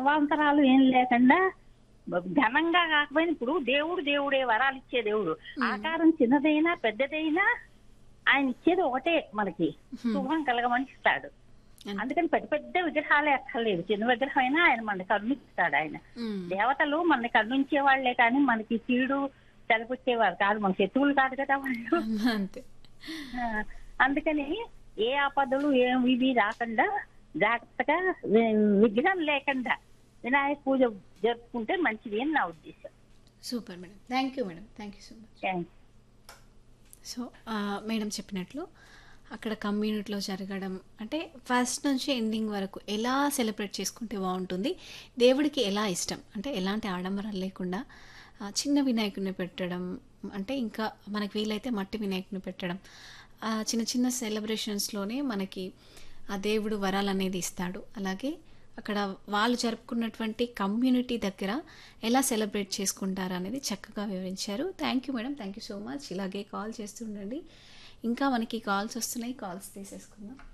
అవాంతరాలు ఏం లేకుండా ఘనంగా కాకపోయినా ఇప్పుడు దేవుడు దేవుడే వరాలు ఇచ్చే దేవుడు ఆకారం చిన్నదైనా పెద్దదైనా ఆయన ఇచ్చేది ఒకటే మనకి శుభం కలగమని ఇస్తాడు అందుకని పెద్ద పెద్ద విగ్రహాలే అక్కర్లేదు చిన్న విగ్రహం అయినా ఆయన మనకి కరుణిస్తాడు ఆయన మ్మ్. దేవతలు మనని కరుణించే వాళ్లే కానీ మనకి కీడు తెలపొచ్చేవారు కాదు మన శత్రువులు కాదు కదా వాళ్ళు అంతే ఆ, అందుకని ఏ ఆపదలు ఏం ఇవి రాకుండా జాగ్రత్తగా వి- విఘ్నం లేకుండా వినాయక పూజ జరుపుకుంటే మంచిది అని నా ఉద్దేశం super madam thank you madam thank you so much thank so ఆ, మేడం చెప్పినట్లు అక్కడ కమ్యూనిటీలో జరగడం అంటే ఫస్ట్ నుంచి ఎండింగ్ వరకు ఎలా సెలబ్రేట్ చేసుకుంటే బాగుంటుంది దేవుడికి ఎలా ఇష్టం అంటే ఎలాంటి ఆడంబరాలు లేకుండా ఆ, చిన్న వినాయకుడిని పెట్టడం అంటే ఇంకా మనకి వీలైతే మట్టి వినాయకుడిని పెట్టడం ఆ, చిన్న చిన్న సెలబ్రేషన్స్లోనే మనకి ఆ దేవుడు వరాలు అనేది ఇస్తాడు అలాగే అక్కడ వాళ్ళు జరుపుకున్నటువంటి కమ్యూనిటీ దగ్గర ఎలా సెలబ్రేట్ చేసుకుంటారు అనేది చక్కగా వివరించారు thank you madam thank you so much ఇలాగే కాల్ చేస్తుండండి ఇంకా మనకి కాల్స్ వస్తున్నాయి కాల్స్ తీసేసుకుందాం